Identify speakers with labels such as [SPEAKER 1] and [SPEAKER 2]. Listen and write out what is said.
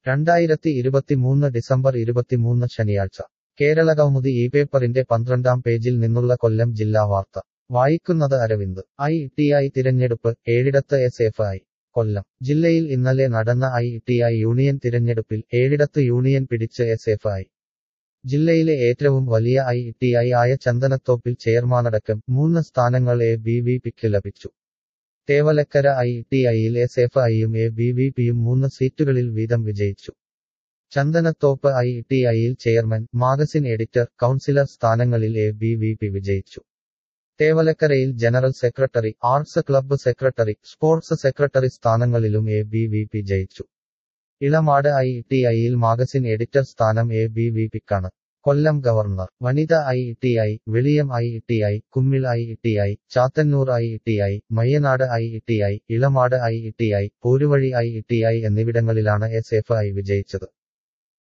[SPEAKER 1] രണ്ടായിരത്തി ഇരുപത്തിമൂന്ന് ഡിസംബർ ഇരുപത്തിമൂന്ന് ശനിയാഴ്ച കേരള കൗമുദി ഈ പേപ്പറിന്റെ പന്ത്രണ്ടാം പേജിൽ നിന്നുള്ള കൊല്ലം ജില്ലാ വാർത്ത വായിക്കുന്നത് അരവിന്ദ് ഐ ടി ഐ തിരഞ്ഞെടുപ്പ് ഏഴിടത്ത് എസ് എഫ് ഐ കൊല്ലം ജില്ലയിൽ ഇന്നലെ നടന്ന ഐ ടി ഐ യൂണിയൻ തിരഞ്ഞെടുപ്പിൽ ഏഴിടത്ത് യൂണിയൻ പിടിച്ച് എസ് എഫ് ഐ ജില്ലയിലെ ഏറ്റവും വലിയ ഐ ടി ഐ ആയ ചന്ദനത്തോപ്പിൽ ചെയർമാനടക്കം മൂന്ന് സ്ഥാനങ്ങൾ എ ബി വി പിക്ക് ലഭിച്ചു തേവലക്കര ഐ ടി ഐയിൽ എസ് എഫ് ഐയും എ ബി വി പിയും മൂന്ന് സീറ്റുകളിൽ വീതം വിജയിച്ചു ചന്ദനത്തോപ്പ് ഐ ടി ഐയിൽ ചെയർമാൻ മാഗസിൻ എഡിറ്റർ കൗൺസിലർ സ്ഥാനങ്ങളിൽ എ ബി വി പി വിജയിച്ചു തേവലക്കരയിൽ general secretary arts club secretary sports secretary സ്ഥാനങ്ങളിലും എ ബി വി പി ജയിച്ചു ഇളമാട് ഐ ടി ഐയിൽ മാഗസിൻ എഡിറ്റർ സ്ഥാനം എ ബി വി പിക്കാണ് കൊല്ലം ഗവർണർ വനിത I T I Veliyam I T I Kummil I T I Chathannoor I T I Mayyanad I T I Elamad I T I Poruvazhi I T I എന്നിവിടങ്ങളിലാണ് S F I വിജയിച്ചത്